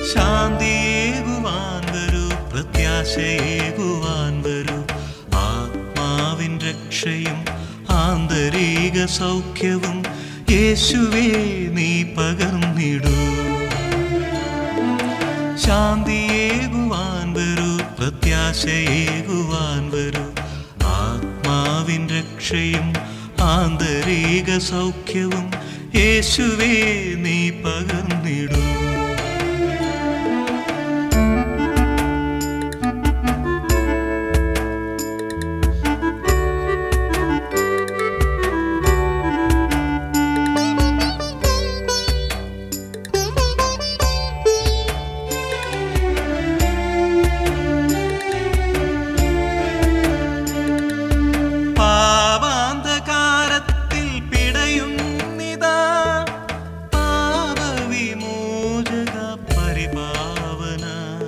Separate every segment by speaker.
Speaker 1: ശാന്തിയേകുവാൻ വരൂ പ്രത്യാശയേകുവാൻ വരൂ ആത്മാവിൻ രക്ഷയും ആന്തരിക സൗഖ്യവും യേശുവേ നീ പകർന്നിടൂ ശാന്തിയേകുവാൻ വരൂ പ്രത്യാശയേകുവാൻ വരൂ ആത്മാവിൻ രക്ഷയും ആന്തരിക സൗഖ്യവും യേശുവേ നീ പകർന്നിടൂ പാപാന്ധകാരത്തിൽ പിടയുന്നിതാ പാപവിമോചക പരിപാവന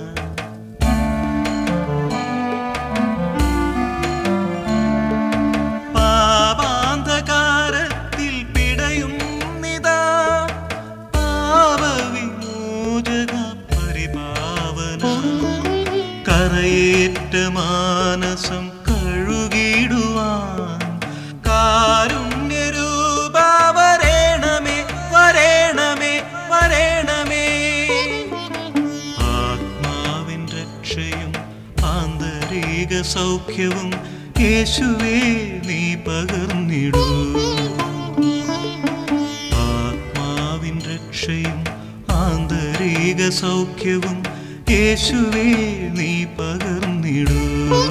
Speaker 1: പാപാന്ധകാരത്തിൽ പിടയുന്നിതാ പാപവിമോചക പരിപാവന കരയേറ്റ മാനസം കഴുകിടുവാൻ കാരുണ്യരൂപ വരേണമേ വരേണമേ വരേണമേ ആത്മാവിൻ രക്ഷയും ആന്തരിക സൗഖ്യവും യേശുവേ നീ പകർന്നിടൂ ആത്മാവിൻ രക്ഷയും ആന്തരിക സൗഖ്യവും യേശുവേ നീ പകർന്നിടൂ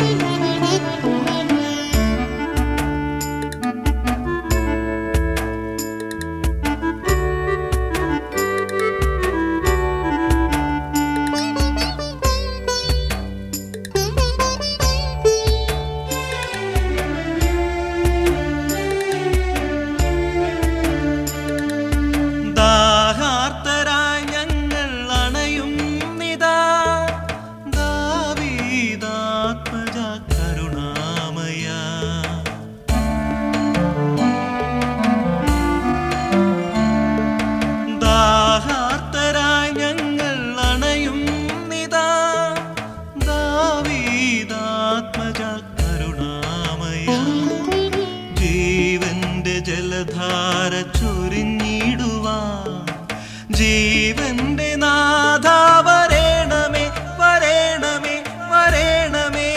Speaker 1: ദാഹാർത്തരായി ഞങ്ങൾ അണയും നിതാ ദാവീദാത്മജ കരുണാമയ ദാഹാർത്തരായി ഞങ്ങൾ അണയും നിതാ ദാവീദാത്മജ കരുണാമയ ജീവന്റെ ജലധാര ചൊരിഞ്ഞിടുവാൻ ജീവന്റെ നാഥ വരേണമേ വരേണമേ വരേണമേ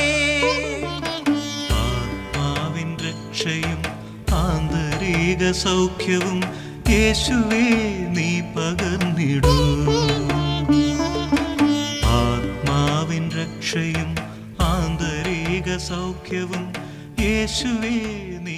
Speaker 1: ആത്മാവിൻ രക്ഷയും ആന്തരിക സൗഖ്യവും യേശുവേ നീ പകർന്നിടൂ ആത്മാവിൻ രക്ഷയും ആന്തരിക സൗഖ്യവും യേശുവേ നീ